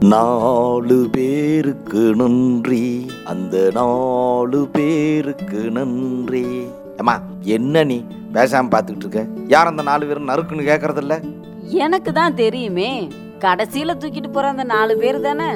நாலு பேருக்கு நன்றி அந்த நாலு பேருக்கு நன்றி ஏமா என்ன நீ பேசாம பார்த்துக்கிட்டு இருக்க யார் அந்த நாலு பேரும் நறுக்குன்னு கேட்கறதில்ல எனக்கு தான் தெரியுமே கடைசியில தூக்கிட்டு போற அந்த நாலு பேர் தானே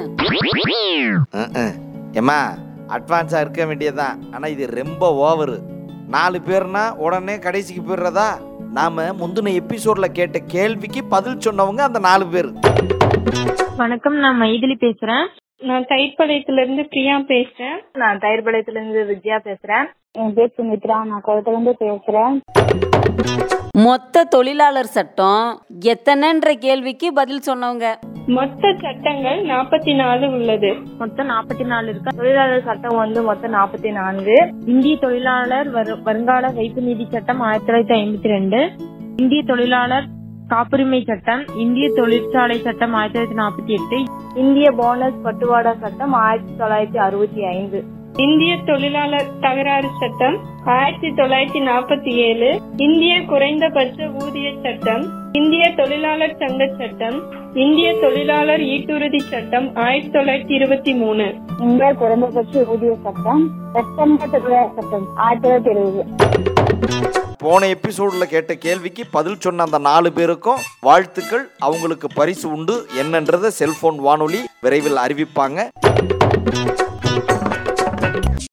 ஏமா அட்வான்ஸாக இருக்க வேண்டியதுதான் ஆனால் இது ரொம்ப ஓவரு நாலு பேர்னா உடனே கடைசிக்கு போயிடுறதா நாம முந்தின எபிசோட்ல கேட்ட கேள்விக்கு பதில் சொன்னவங்க அந்த நாலு பேர் வணக்கம் நான் மைதிலி பேசுறேன் நான் தயிர்பாளையத்துல இருந்து பிரியா பேசுறேன் நான் தயிர்பாளையத்துல இருந்து விஜயா பேசுறேன் என் பேர் சுமித்ரா நான் குளத்துல இருந்து பேசுறேன் மொத்த தொழிலாளர் சட்டம் எத்தனைன்ற கேள்விக்கு பதில் சொன்னவங்க மொத்த சட்டங்கள் நாற்பத்தி நாலு உள்ளது மொத்தம் நாற்பத்தி நாலு இருக்கு தொழிலாளர் சட்டம் வந்து மொத்தம் நாற்பத்தி நான்கு இந்திய தொழிலாளர் வரு- வருங்கால வைப்பு நிதி சட்டம் ஆயிரத்தி தொள்ளாயிரத்தி ஐம்பத்தி ரெண்டு இந்திய தொழிலாளர் காப்புரிமை சட்டம் இந்திய தொழிற்சாலை சட்டம் ஆயிரத்தி தொள்ளாயிரத்தி நாற்பத்தி எட்டு இந்திய போனஸ் பட்டுவாடா சட்டம் ஆயிரத்தி தொள்ளாயிரத்தி அறுபத்தி ஐந்து இந்திய தொழிலாளர் தகராறு சட்டம் ஆயிரத்தி தொள்ளாயிரத்தி நாற்பத்தி ஏழு இந்திய குறைந்தபட்ச ஊதிய சட்டம் இந்திய தொழிலாளர் சங்க சட்டம் இந்திய தொழிலாளர் ஈட்டுறுதி சட்டம் ஆயிரத்தி தொள்ளாயிரத்தி இருபத்தி மூணு இந்திய குறைந்தபட்ச ஊதிய சட்டம் செப்டம்பர் தொழிலாளர் சட்டம் ஆயிரத்தி தொள்ளாயிரத்தி எழுபது போன எபிசோட்ல கேட்ட கேள்விக்கு பதில் சொன்ன அந்த நாலு பேருக்கும் வாழ்த்துக்கள் அவங்களுக்கு பரிசு உண்டு என்னன்றதை செல்போன் வானொலி விரைவில் அறிவிப்பாங்க